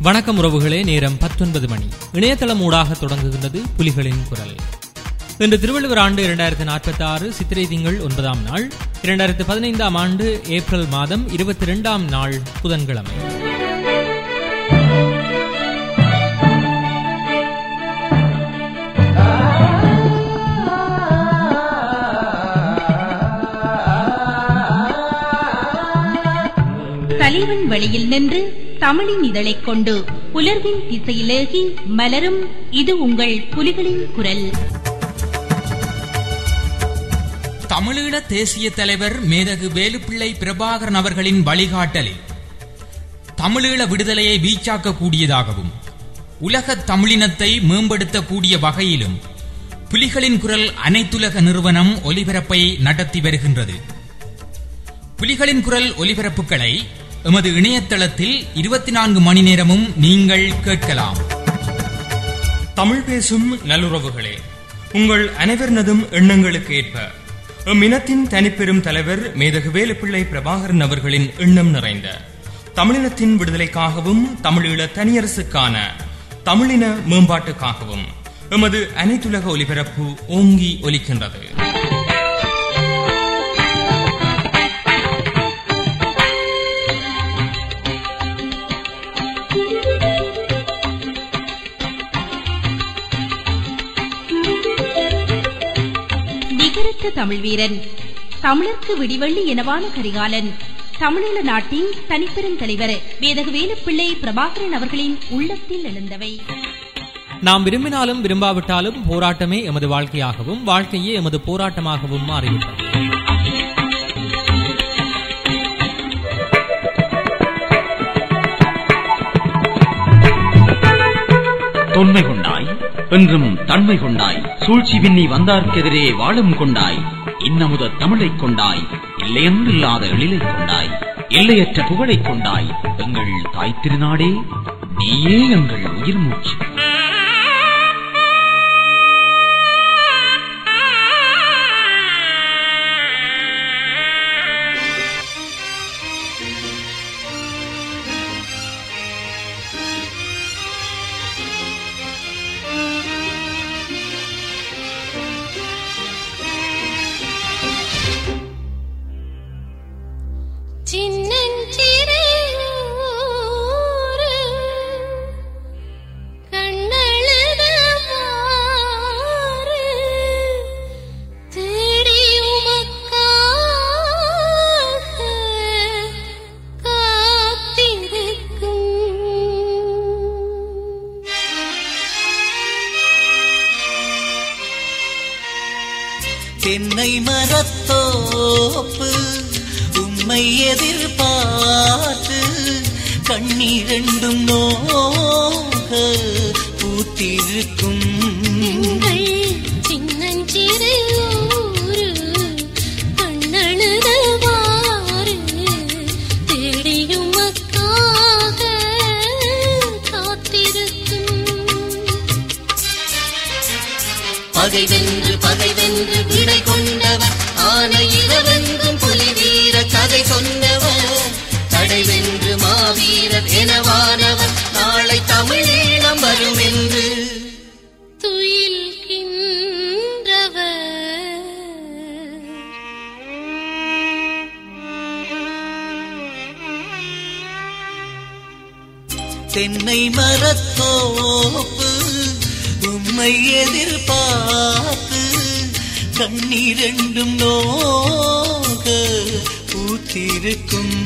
வணக்கம் உறவுகளே நேரம் பத்தொன்பது மணி இணையதளம் ஊடாக தொடங்குகின்றது புலிகளின் குரல் இன்று திருவள்ளுவர் ஆண்டு இரண்டாயிரத்தி நாற்பத்தி ஆறு சித்திரை திங்கள் ஒன்பதாம் நாள் இரண்டாயிரத்தி பதினைந்தாம் ஆண்டு ஏப்ரல் மாதம் இருபத்தி இரண்டாம் நாள் புதன்கிழமை தலைவன் வழியில் நின்று தமிழின் இதழைக் கொண்டு புலர்வின் திசையிலேகி மலரும் இது உங்கள் புலிகளின் குரல் தமிழீழ தேசிய தலைவர் மேதகு வேலுப்பிள்ளை பிரபாகரன் அவர்களின் வழிகாட்டலில் தமிழீழ விடுதலையை வீச்சாக்கக்கூடியதாகவும் உலக தமிழினத்தை மேம்படுத்தக்கூடிய வகையிலும் புலிகளின் குரல் அனைத்துலக நிறுவனம் ஒலிபரப்பை நடத்தி வருகின்றது புலிகளின் குரல் ஒலிபரப்புகளை எமது இணையதளத்தில் இருபத்தி நான்கு மணி நேரமும் நீங்கள் கேட்கலாம் தமிழ் பேசும் நல்லுறவுகளே உங்கள் அனைவரினதும் எண்ணங்களுக்கு ஏற்ப எம் இனத்தின் தனிப்பெரும் தலைவர் மேதகு வேலுப்பிள்ளை பிரபாகரன் அவர்களின் எண்ணம் நிறைந்த தமிழினத்தின் விடுதலைக்காகவும் தமிழீழ தனியரசுக்கான தமிழின மேம்பாட்டுக்காகவும் எமது அனைத்துலக ஒலிபரப்பு ஓங்கி ஒலிக்கின்றது நிகரற்ற தமிழ் வீரன் தமிழர்க்கு விடிவள்ளி எனவான கரிகாலன் தமிழீழ நாட்டின் தனிப்பெரும் தலைவர் வேதகு வேலுப்பிள்ளை பிரபாகரன் அவர்களின் உள்ளத்தில் எழுந்தவை நாம் விரும்பினாலும் விரும்பாவிட்டாலும் போராட்டமே எமது வாழ்க்கையாகவும் வாழ்க்கையே எமது போராட்டமாகவும் மாறிவிட்டது தொன்மை கொண்டாய் என்றும் தன்மை கொண்டாய் சூழ்ச்சி விண்ணி வந்தார்க்கெதிரே வாழும் கொண்டாய் இன்னமுத தமிழைக் கொண்டாய் இல்லையென்றில்லாத எழிலைக் கொண்டாய் எல்லையற்ற புகழைக் கொண்டாய் எங்கள் தாய் திருநாடே நீயே எங்கள் உயிர் மூச்சு சின்னஞ்சிறு ஊரு கண்ணழுத மாறு தேடி உமக்காக காத்திருக்கும் தென்னை மரத்தோப்பு உம்மை எதிர்பார்த்து கண்ணீரெண்டும் நோக பூத்திருக்கும் எங்கள் சின்னஞ்சிறு ஊரு கண்ணழுதவாறு தேடியும் மக்காக காத்திருக்கும் பகை வென்று பகை வென்று விடை கொண்டவர் ஆன இரவெங்கும் புலி வீர கதை சொன்னவர் தடை வென்று மாவீரர் எனவானவர் நாளை தமிழீழம் வரும் என்று துயில்கின்றவர் தென்னை மரத்தோப்பு உம்மை எதிர்பார்த்து கண்ணீரெண்டும் நோக பூத்திருக்கும்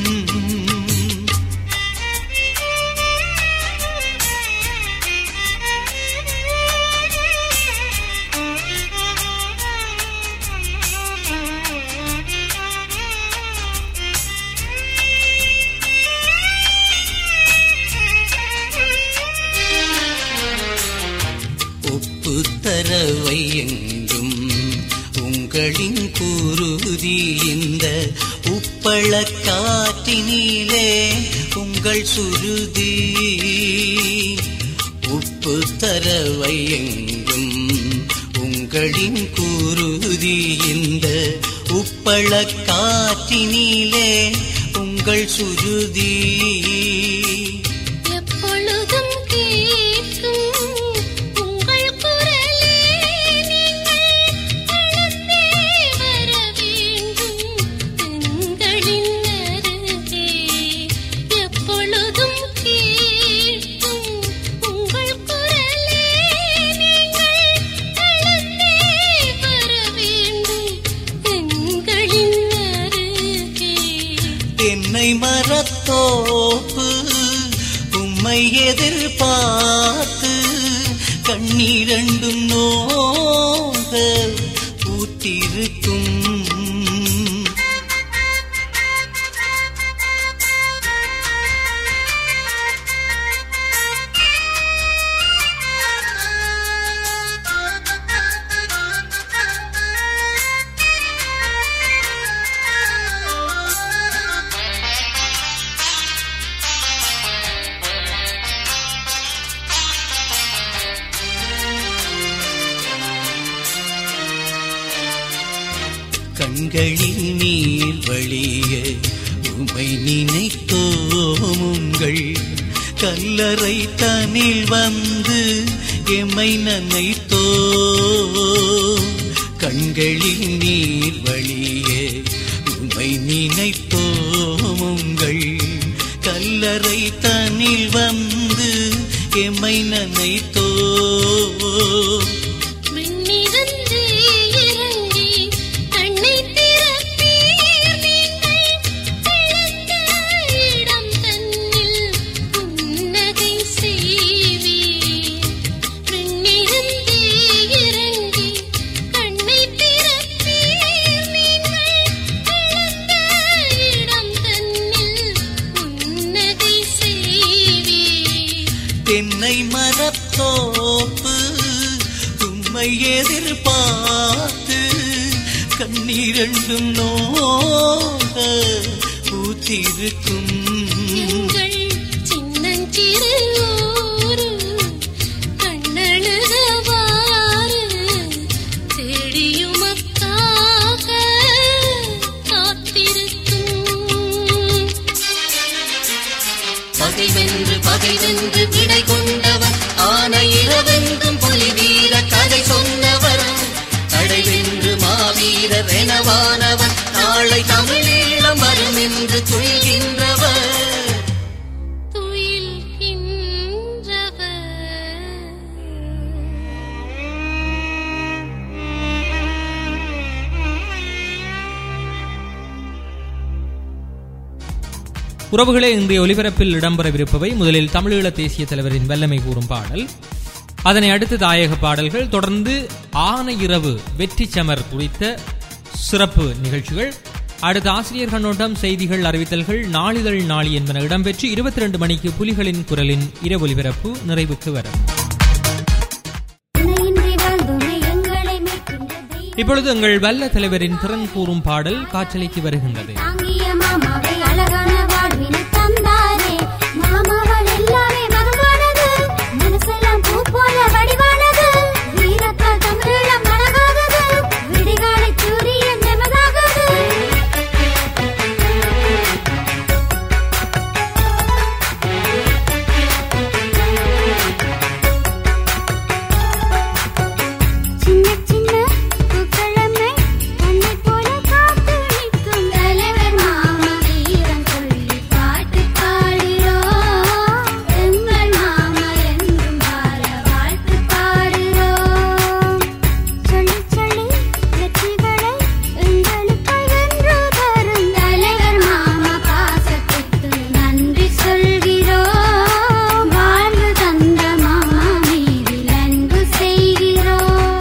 உப்பு தரவை எங்கும் உங்களின் குருதி இந்த உப்பள காற்றினிலே உங்கள் சுருதி உப்பு தரவை எங்கும் உங்களின் குருதி இந்த உப்பள காற்றினிலே உங்கள் சுருதி எப்பொழுதும் மரத்தோப்பு உம்மை எதிர்பார்த்து கண்ணீரண்டும் நோக பூத்திருக்கும் கண்களில் நீர் வழிய உமை நினைத்தோம் உங்கள் கல்லறை தனில் வந்து எம்மை நனைத்தோ கண்களில் நீர் வழிய உமை நினைத்தோம் உங்கள் கல்லறை தனில் வந்து எம்மை நனைத்தோ விண்ணிருந்து இறங்கி கண்ணை திறப்பீர் நீங்கள் இழந்த இடம் தன்னில் புன்னகை செய்வீர் விண்ணிருந்து இறங்கி கண்ணை திறப்பீர் நீங்கள் இழந்த இடம் தன்னில் புன்னகை செய்வீர் தென்னை மரத்தோப்பு உம்மை எதிர்பார்த்து கண்ணீரண்டும் நோக பூத்திருக்கும் எங்கள் சின்னஞ்சிறு ஊரு கண்ணழுதவாறு தேடியுமக்காக காத்திருக்கும் பகைவென்று பகைவென்று விடை கொண்டவர் ஆன இரவென்றும் புலி வீர கதை சொன்னவர் தடைவென்று மாவீரர் எனவானவர் நாளை தமிழீழம் வரும் என்று துயில்கின்றவர் உறவுகளே இன்றைய ஒலிபரப்பில் இடம்பெறவிருப்பவை முதலில் தமிழீழ தேசிய தலைவரின் வல்லமை கூறும் பாடல் அதனை அடுத்து தாயக பாடல்கள் தொடர்ந்து ஆன இரவு வெற்றி சமர் குறித்த சிறப்பு நிகழ்ச்சிகள் அடுத்த ஆசிரியர் கண்ணோட்டம் செய்திகள் அறிவித்தல்கள் நாளிதழ் நாளி என்பன இடம்பெற்று இருபத்தி ரெண்டு மணிக்கு புலிகளின் குரலின் இரவு ஒலிபரப்பு நிறைவுக்கு வரும் துணையின்றி வாழ்ந்துணை எங்களை மீட்கின்ற தெய்வம். இப்பொழுது எங்கள் வல்ல தலைவரின் திறன் கூறும் பாடல் காற்றலைக்கு வருகின்றது தாங்கிய மாமாவை அழகான வாழ்வினை தந்தாரே மாமாவால் எல்லாமே மகமானது மனசெல்லாம் பூ போல வடிவானது வீரத்தால் தமிழீழம் அழகானது விடிகாலை சூரியன் நமதாகது சின்ன சின்ன பூக்கிழமை தன்னை போல காத்து நிற்கும் தலைவர் மாமா வீரம் சொல்லி பாட்டு பாடுறோம் எங்கள் மாமா என்றும் வாழ வாழ்த்து பாடுறோம் சொல்லி சொல்லி வெற்றிகளை எங்களுக்குள் வென்று தரும் தலைவர் மாமா பாசத்துக்கு நன்றி சொல்கிறோம் வாழ்வு தந்த மாமா மீதில் அன்பு செய்கிறோம்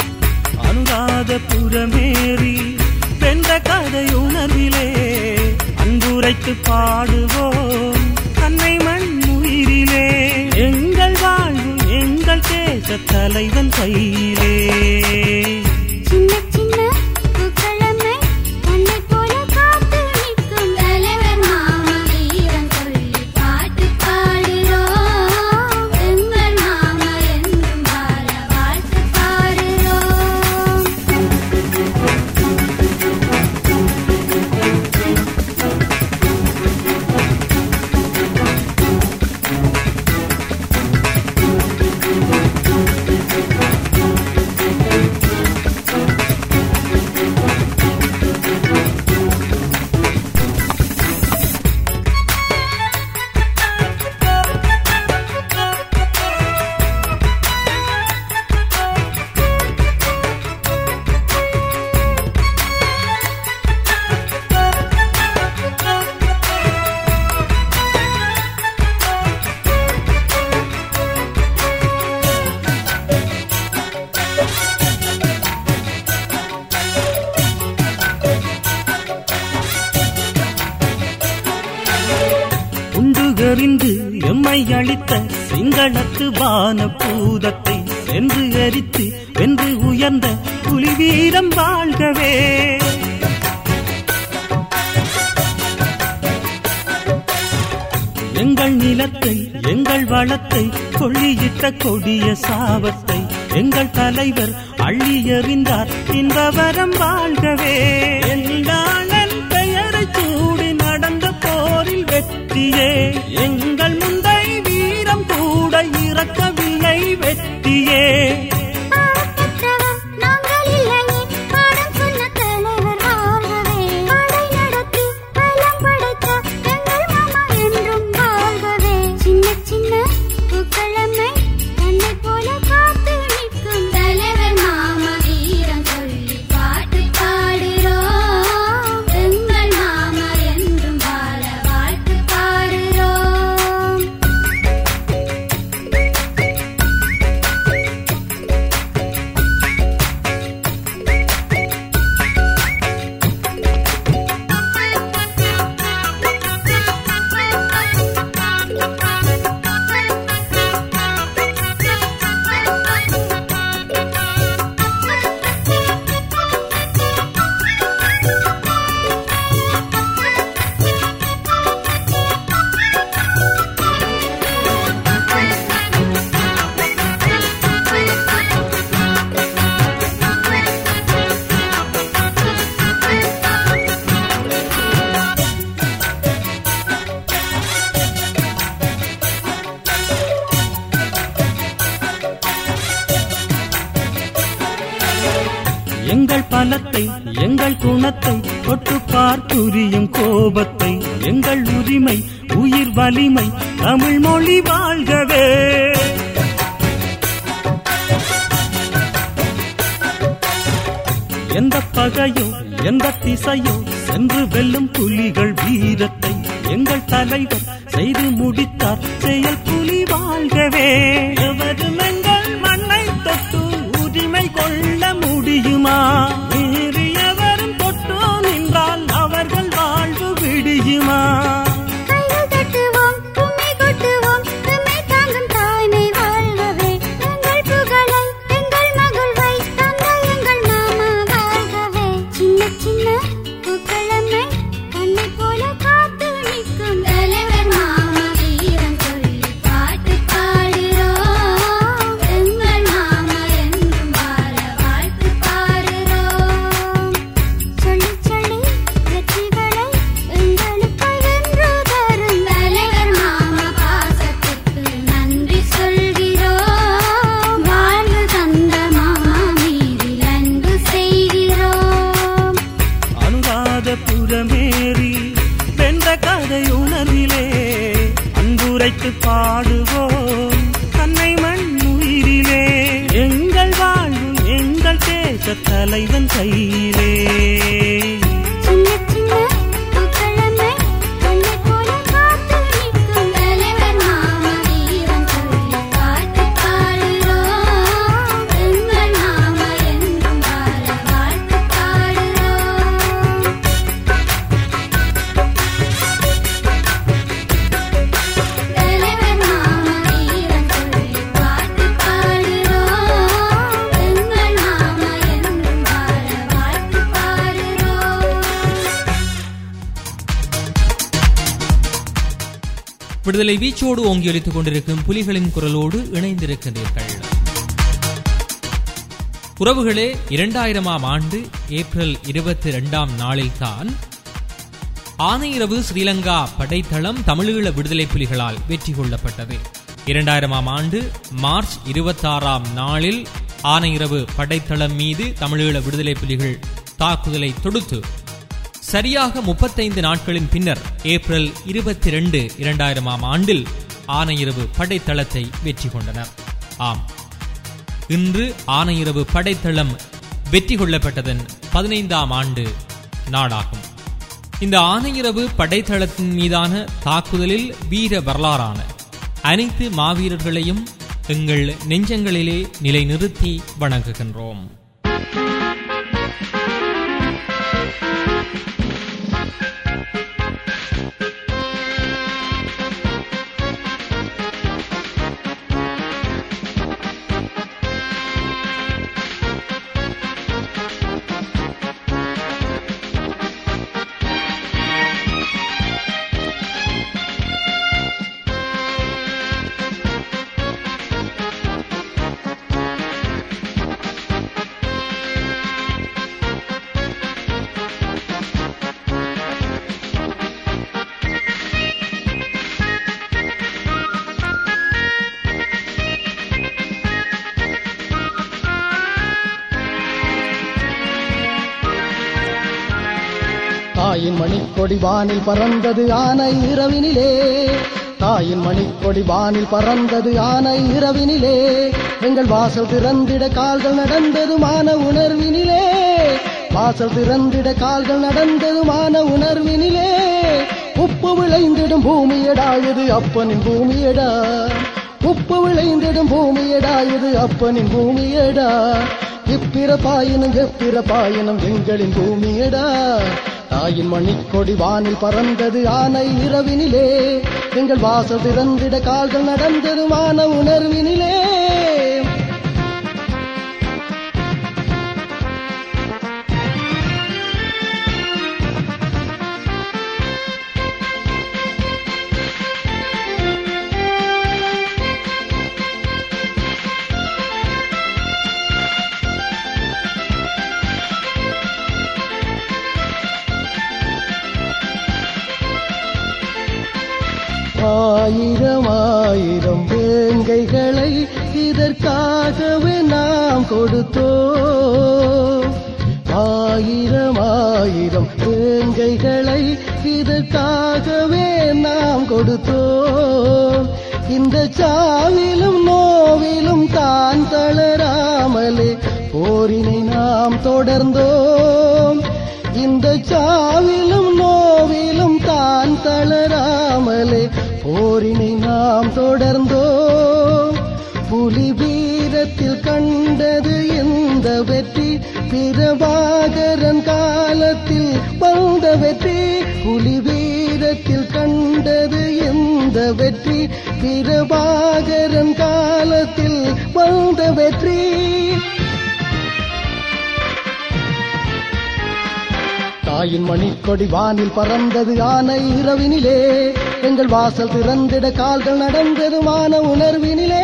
அனுராதபுரமேறி வென்ற கதையுணர்விலே அன்புரைத்து பாடுவோம் அன்னை மண் உயிரிலே எங்கள் வாழ்வு எங்கள் தேச தலைவன் கையிலே சின்ன சின்ன பூக்கிழமை தன்னை போல காத்து நிற்கும் தலைவர் மாமா வீரம் சொல்லி பாட்டு பாடுறோம் எங்கள் மாமா என்றும் வாழ வாழ்த்து பாடுறோம் ஆ எறிந்து எம்மை அளித்த சிங்களத்து வான பூதத்தை சென்று எரித்து வென்று உயர்ந்த புலி வீரம் வாழ்கவே எங்கள் நிலத்தை எங்கள் வளத்தை கொள்ளியிட்ட கொடிய சாபத்தை எங்கள் தலைவர் அள்ளி எறிந்தார் இன்பவரம் வாழ்கவே எல்லாளன் பெயரை சூடி நடந்த போரில் வெற்றியே எங்கள் முந்தை வீரம் கூட இறக்கவில்லை வெற்றியே பாடப்பட்டவர் நாங்கள் இல்லையே பாடம் சொன்ன தலைவர் வாழ்கவே படை நடத்தி பலம் படைத்த எங்கள் மாமா என்றும் வாழ்கவே சின்ன சின்ன பூக்களமை தன்னை போல காத்து நிற்கும் தலைவர் மாமா வீரம் சொல்லி பாட்டு பாடுறோம் எங்கள் மாமா என்றும் வாழ வாழ்த்து பாடுறோம் எங்கள் பலத்தை எங்கள் குணத்தை தொட்டு பார்த்துரியும் கோபத்தை எங்கள் உரிமை உயிர் வலிமை தமிழ் மொழி வாழ்கவே எந்த பகையோ எந்த திசையோ சென்று வெல்லும் புலிகள் வீரத்தை எங்கள் தலைவர் செய்து முடித்தார் செயல் புலி வாழ்கவே எவரும் எங்கள் மண்ணை தொட்டு உரிமை கொள்ள முடியுமா மீறியவரும் தொட்டு நின்றால் அவர்கள் வாழ்வு விடியுமா கைகள் தட்டுவோம் கும்மி கொட்டுவோம் எம்மை தாங்கும் தாய்மை வாழ்கவே எங்கள் புகழை எங்கள் மகிழ்வை தந்த எங்கள் மாமா வாழ்கவே சின்ன சின்ன பூக்களமை கண்ணை போல காத்து நிற்கும் தலைவர் மாமா வீரம் சொல்லி பாட்டு பாடுறோம் எங்கள் மாமா என்றும் வாழ வாழ்த்து பாடுறோம் சொல்லி சொல்லி வெற்றிகளை எங்களுக்கு வென்று தரும் தலைவர் மாமா பாசத்துக்கு நன்றி சொல்கிறோம் வாழ்வு தந்த மாமா மீதில் அன்பு செய்கிறோம் அனுராதபுரமேறி வென்ற கதை உணர்விலே அன்புரைத்து பாடுவோம் அன்னை மண் உயிரிலே எங்கள் வாழ்வு எங்கள் தேச தலைவன் கையிலே சின்ன சின்ன பூக்களமை கண்ணை போல காத்து நிற்கும் தலைவர் மாமா வீரம் சொல்லி பாட்டு பாடுறோம் எங்கள் மாமா என்றும் வாழ வாழ்த்து பாடுறோம் தலைவர் மாமா வீரம் சொல்லி பாட்டு பாடுறோம் எங்கள் மாமா என்றும் வாழ வாழ்த்து பாடுறோம் விடுதலை வீச்சோடு ஓங்கி ஒலித்துக் கொண்டிருக்கும் புலிகளின் குரலோடு இணைந்திருக்கின்றீர்கள் உறவுகளே இரண்டாயிரமாம் ஆண்டு ஏப்ரல் இருபத்தி இரண்டாம் நாளில்தான் ஆனையிரவு ஸ்ரீலங்கா படைத்தளம் தமிழீழ விடுதலை புலிகளால் வெற்றி கொள்ளப்பட்டது இரண்டாயிரமாம் ஆண்டு மார்ச் இருபத்தாறாம் நாளில் ஆனையிரவு படைத்தளம் மீது தமிழீழ விடுதலை புலிகள் தாக்குதலை தொடுத்து சரியாக முப்பத்தைந்து நாட்களின் பின்னர் ஏப்ரல் இருபத்தி ரெண்டு இரண்டாயிரமாம் ஆண்டில் ஆனையிரவு படைத்தளத்தை வெற்றி கொண்டனர் ஆம் இன்று ஆனையிரவு படைத்தளம் வெற்றி கொள்ளப்பட்டதன் பதினைந்தாம் ஆண்டு நாடாகும் இந்த ஆனையிரவு படைத்தளத்தின் மீதான தாக்குதலில் வீர வரலாறான அனைத்து மாவீரர்களையும் எங்கள் நெஞ்சங்களிலே நிலைநிறுத்தி வணங்குகின்றோம் தாயின் மணிக்கொடி வானில் பறந்தது ஆனை இரவினிலே தாயின் மணிக்கொடி வானில் பறந்தது ஆனை இரவினிலே எங்கள் வாசல் திறந்திட கால்கள் நடந்தது மான உணர்வினிலே வாசல் திறந்திட கால்கள் நடந்தது மான உணர்வினிலே உப்பு விளைந்திடும் பூமியடா இது அப்பனின் பூமியடா உப்பு விளைந்திடும் பூமியடா இது அப்பனின் பூமியடா இப்பிறப்பாயினும் எப்பிறப்பாயினும் எங்களின் பூமியடா தாயின் மணிக்கொடி வானில் பறந்தது ஆனை இரவினிலே எங்கள் வாசல் திறந்திட கால்கள் நடந்தது மான உணர்வினிலே ஆயிரம் ஆயிரம் வேங்கைகளை இதற்காகவே நாம் கொடுத்தோம் ஆயிரம் ஆயிரம் வேங்கைகளை இதற்காகவே நாம் கொடுத்தோம் இந்த சாவிலும் நோவிலும் தான் தளராமலே போரினை நாம் தொடர்ந்தோம் இந்த சாவிலும் நோவிலும் தான் தளராமலே போரினை நாம் தொடர்ந்தோம் புலி வீரத்தில் கண்டது இந்த வெற்றி பிரபாகரன் காலத்தில் வந்த வெற்றி புலி வீரத்தில் கண்டது இந்த வெற்றி பிரபாகரன் காலத்தில் வந்த வெற்றி தாயின் மணிக்கொடி வானில் பறந்தது ஆனை இரவினிலே எங்கள் வாசல் திறந்திட கால்கள் நடந்தது மான உணர்வினிலே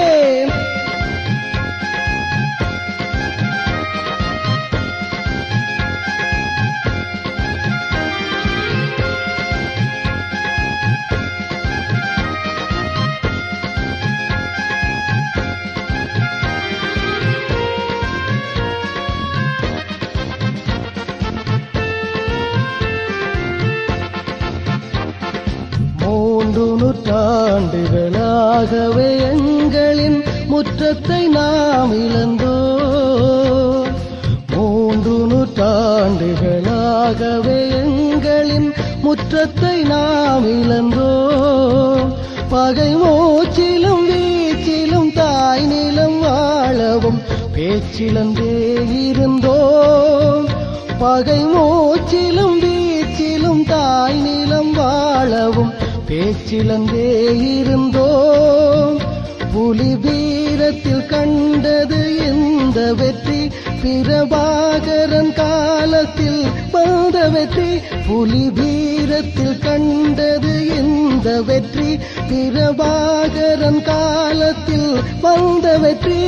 மூன்று நூற்றாண்டுகளாகவே எங்களின் முற்றத்தை நாம் இழந்தோம் மூன்று நூற்றாண்டுகளாகவே எங்களின் முற்றத்தை நாம் இழந்தோம் பகை மூச்சிலும் வீச்சிலும் தாய் நிலம் வாழவும் பேச்சிலந்தே இருந்தோம் பகை மூச்சிலும் வீச்சிலும் தாய் நிலம் வாழவும் பேச்சிலந்தே இருந்தோம் புலி வீரத்தில் கண்டது இந்த வெற்றி பிரபாகரன் காலத்தில் வந்த வெற்றி புலி வீரத்தில் கண்டது இந்த வெற்றி பிரபாகரன் காலத்தில் வந்த வெற்றி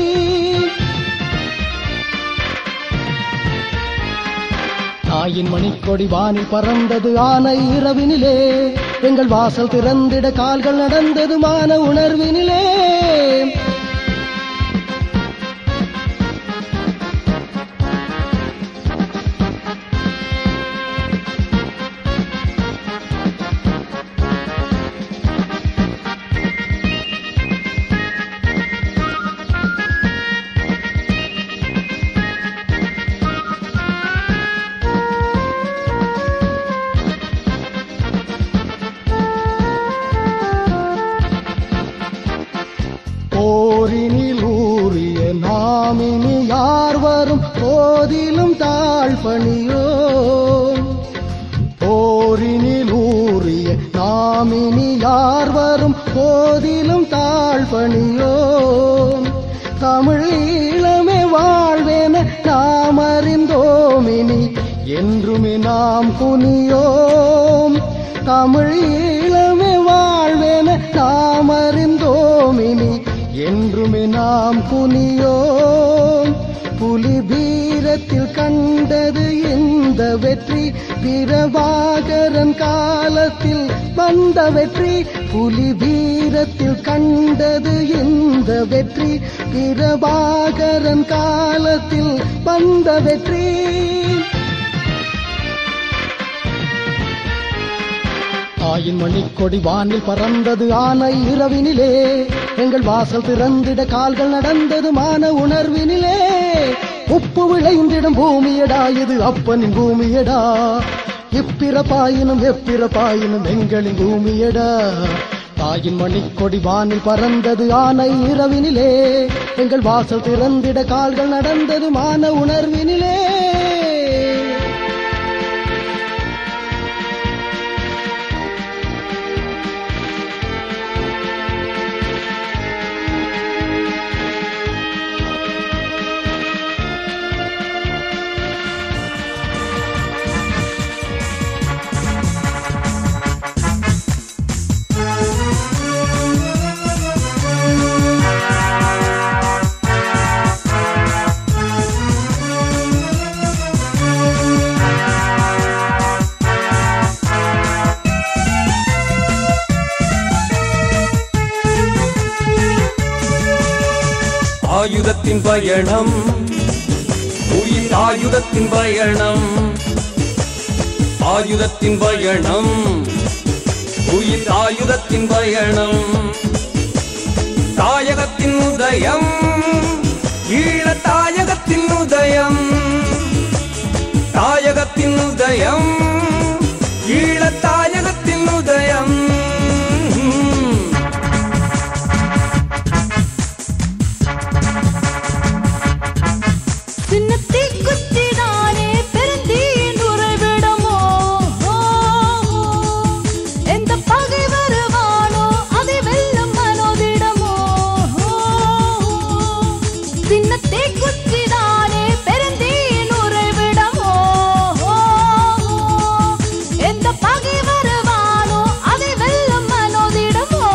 தாயின் மணிக்கொடி வானில் பறந்தது ஆனை இரவினிலே எங்கள் வாசல் திறந்திட கால்கள் நடந்தது மான உணர்வினிலே போரினில் ஊறிய நாமினி யார் வரும் போதிலும் தாழ் பணியோ போரினில் ஊறிய நாமினி யார் வரும் போதிலும் தாழ் பணியோ தமிழ் ஈழமே வாழ்வேன நாம் அறிந்தோமினி என்றுமே நாம் குனியோம் தமிழ் ஈழமே வாழ்வேன நாம் அறிந்தோமினி என்றுமே நாம் குனியோம் புலி வீரத்தில் கண்டது இந்த வெற்றி பிரபாகரன் காலத்தில் வந்த வெற்றி புலி வீரத்தில் கண்டது இந்த வெற்றி பிரபாகரன் காலத்தில் வந்த வெற்றி தாயின் மணிக்கொடி வானில் பறந்தது ஆனை இரவினிலே எங்கள் வாசல் திறந்திட கால்கள் நடந்தது மான உணர்வினிலே உப்பு விளைந்திடும் பூமியடா இது அப்பனின் பூமியடா இப்பிறப்பாயினும் எப்பிறப்பாயினும் எங்களின் பூமியடா தாயின் மணிக்கொடி வானில் பறந்தது ஆனை இரவினிலே எங்கள் வாசல் திறந்திட கால்கள் நடந்தது மான உணர்வினிலே ஆயுதத்தின் பயணம் உயிர் ஆயுதத்தின் பயணம் ஆயுதத்தின் பயணம் உயிர் ஆயுதத்தின் பயணம் தாயகத்தின் உதயம் ஈழ தாயகத்தின் உதயம் தாயகத்தின் உதயம் ஈழ தாயகத்தின் உதயம் சின்னத்தீ குச்சிதானே பெருந்தீன் உறைவிடமோ எந்த பகை வருவானோ அதை வெல்லும் மனோதிடமோ சின்னத்தீ குச்சிதானே பெருந்தீன் உறைவிடமோ எந்த பகை வருவானோ அதை வெல்லும் மனோதிடமோ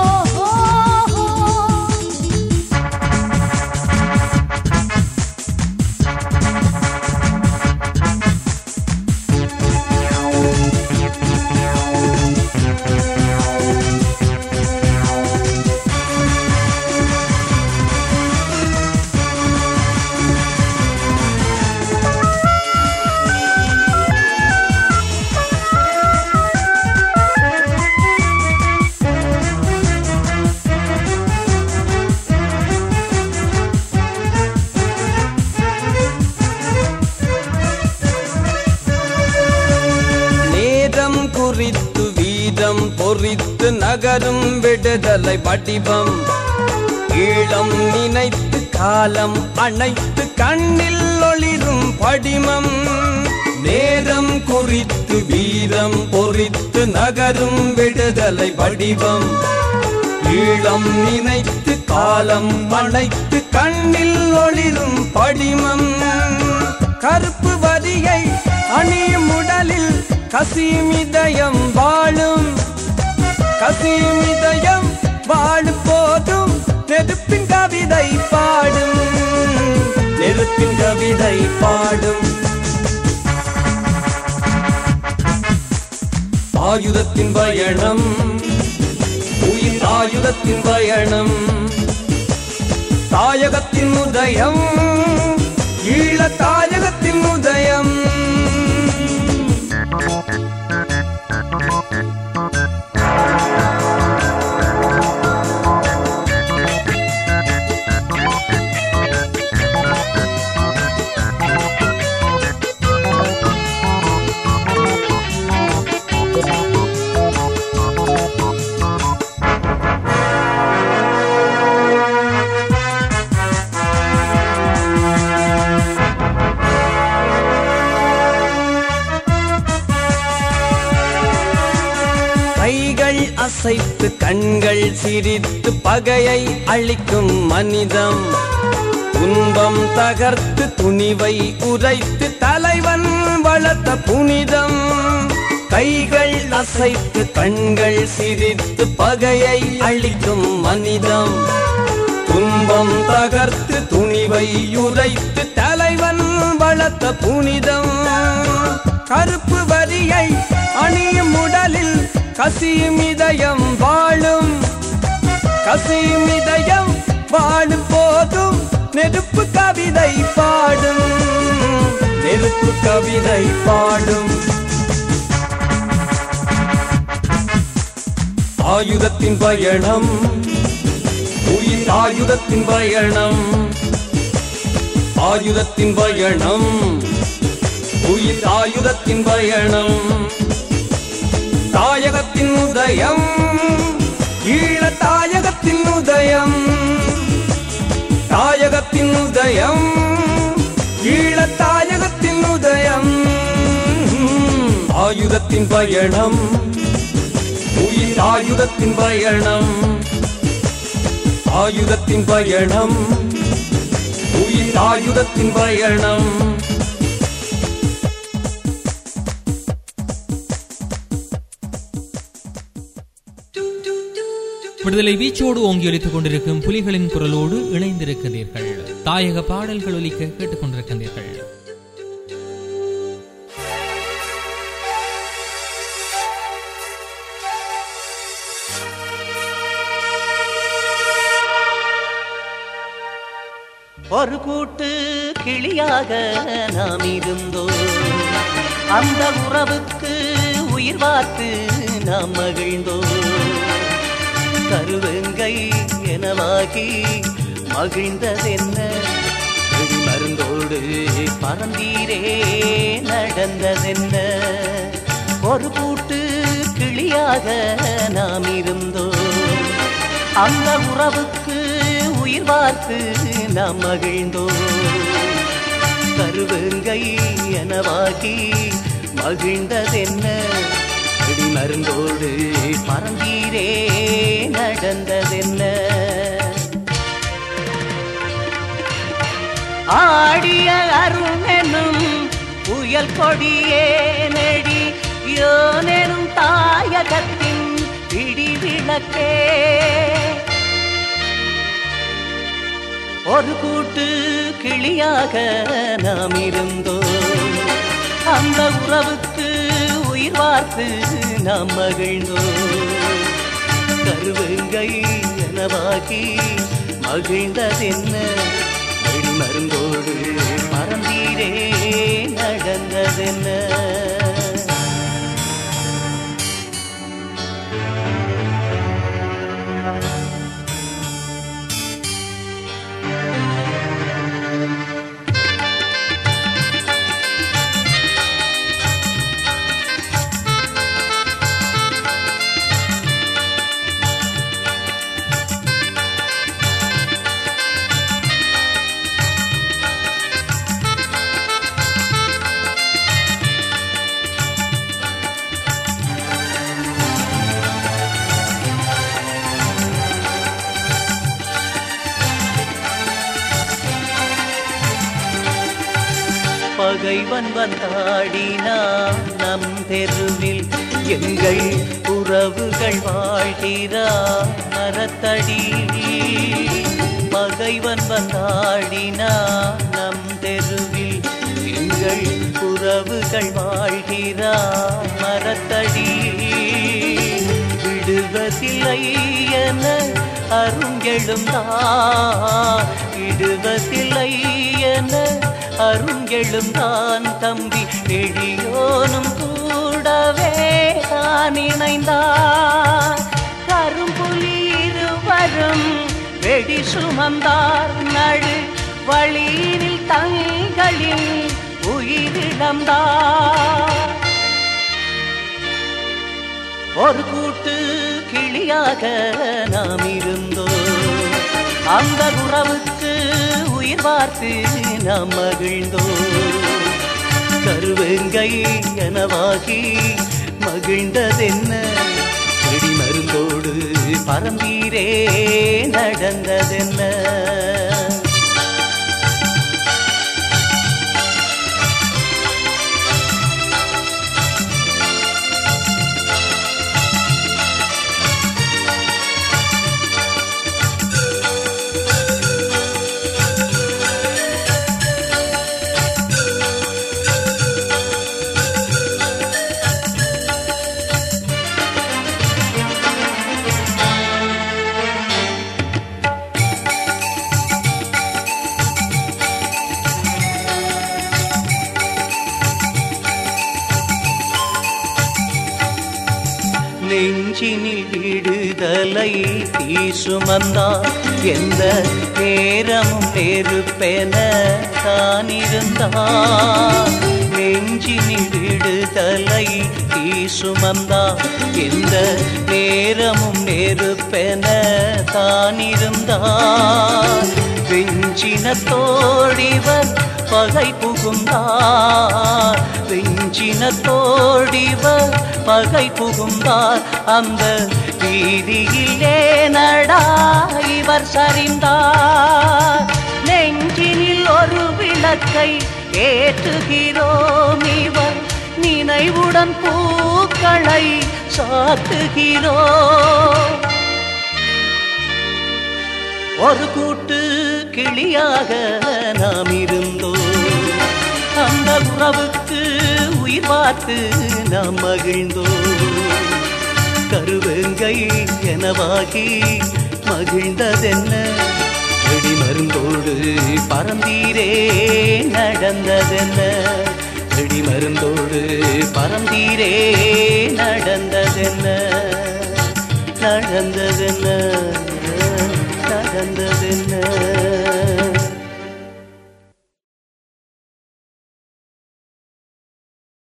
நேரம் குறித்து வீரம் பொறித்து நகரும் விடுதலை வடிவம் ஈழம் நினைத்து காலம் அணைத்து கண்ணில் ஒளிரும் படிமம் நேரம் குறித்து வீரம் பொறித்து நகரும் விடுதலை வடிவம் ஈழம் நினைத்து காலம் அணைத்து கண்ணில் ஒளிரும் படிமம் கருப்பு வரியை அணியும் உடலில் கசிமிதயம் வாழும் கசிமிதயம் வாழும் போதும் நெருப்பின் கவிதை பாடும் நெருப்பின் கவிதை பாடும் ஆயுதத்தின் பயணம் உயிர் ஆயுதத்தின் பயணம் தாயகத்தின் உதயம் ஈழ தாயகத்தின் உதயம் கைகள் அசைத்து கண்கள் சிரித்து பகையை அழிக்கும் மனிதம் துன்பம் தகர்த்து துணிவை உரைத்து தலைவன் வளர்த்த புனிதம் கைகள் அசைத்து கண்கள் சிரித்து பகையை அழிக்கும் மனிதம் துன்பம் தகர்த்து துணிவை உரைத்து தலைவன் வளர்த்த புனிதம் கருப்பு வரியை அணியும் உடலில் கசியும் இதயம் வாழும் கசியும் இதயம் வாழும் போதும் நெருப்பு கவிதை பாடும் நெருப்பு கவிதை பாடும் ஆயுதத்தின் பயணம் உயிர் ஆயுதத்தின் பயணம் ஆயுதத்தின் பயணம் உயிர் ஆயுதத்தின் பயணம் தாயகத்தின் உதயம் ஈழ தாயகத்தின் உதயம் தாயகத்தின் உதயம் ஈழ தாயகத்தின் உதயம் ஆயுதத்தின் பயணம் உயிர் ஆயுதத்தின் பயணம் ஆயுதத்தின் பயணம் உயிர் ஆயுதத்தின் பயணம் விடுதலை வீச்சோடு ஓங்கி ஒலித்துக் கொண்டிருக்கும் புலிகளின் குரலோடு இணைந்திருக்கிறீர்கள் தாயக பாடல்கள் ஒலிக்க கேட்டுக் கொண்டிருக்கின்றீர்கள் ஒரு கூட்டு கிளியாக நாம் இருந்தோம் அந்த உறவுக்கு உயிர் பார்த்து நாம் மகிழ்ந்தோம் கருவெங்கை எனவாகி மகிழ்ந்ததென்ன வெடி மருந்தோடு பறந்தீரே நடந்ததென்ன ஒரு கூட்டு கிளியாக நாம் இருந்தோம் அந்த உறவுக்கு உயிர் பார்த்து நாம் மகிழ்ந்தோம் கருவெங்கை எனவாகி மகிழ்ந்ததென்ன வெடி மருந்தோடு பறந்தீரே நடந்ததென்ன ஆடிய அருணெனும் புயல் கொடியே நெடி யோனெனும் தாயகத்தின் பிடி விளக்கே ஒரு கூட்டு கிளியாக நாம் இருந்தோம் அந்த உறவுக்கு உயிர் வார்த்து நாம் மகிழ்ந்தோம் கருவங்கை எனவாகி மகிழ்ந்ததென்ன வெடி மருந்தோடு பறந்தீரே நடந்ததென்ன பகைவன் வந்தாடினான் நம் தெருவில் எங்கள் உறவுகள் வாழ்கிறா மரத்தடி பகைவன் வந்தாடினான் நம் தெருவில் எங்கள் உறவுகள் வாழ்கிறா மரத்தடி விடுவதில்லை என அருங்கெழுந்தான் விடுவதில்லை என அருங்கெழுந்தான் தம்பி எழியோனும் கூடவே தான் இணைந்தார் கரும்புலி இருவரும் வெடி சுமந்தார் நடு வழியினில் தங்களில் உயிரிழந்தார் ஒரு கூட்டு கிளியாக நாம் இருந்தோம் அந்த உறவுக்கு உயிர் பார்த்து நாம் மகிழ்ந்தோம் கருவெங்கை எனவாகி மகிழ்ந்ததென்ன வெடி மருந்தோடு பரந்தீரே நடந்ததென்ன நெஞ்சினில் விடுதலை தீ சுமந்தார் எந்த நேரமும் நெருப்பென தான் இருந்தார் நெஞ்சினில் விடுதலை தீ சுமந்தார் எந்த நேரமும் நெருப்பென தான் இருந்தார் வெஞ்சினத்தோடிவர் பகை புகுந்தார் வெஞ்சினத்தோடிவர் பகை புகுந்தார் அந்த வீதியிலே நடா இவர் சரிந்தார் நெஞ்சினில் ஒரு விளக்கை ஏற்றுகிறோம் இவர் நினைவுடன் பூக்களை சாத்துகிறோம் ஒரு கூட்டு கிளியாக நாம் இருந்தோம் அந்த உறவுக்கு உயிர் பார்த்து நாம் மகிழ்ந்தோம் கருவங்கை எனவாகி மகிழ்ந்ததென்ன வெடி மருந்தோடு பறந்தீரே நடந்ததென்ன வெடி மருந்தோடு பறந்தீரே நடந்ததென்ன நடந்ததென்ன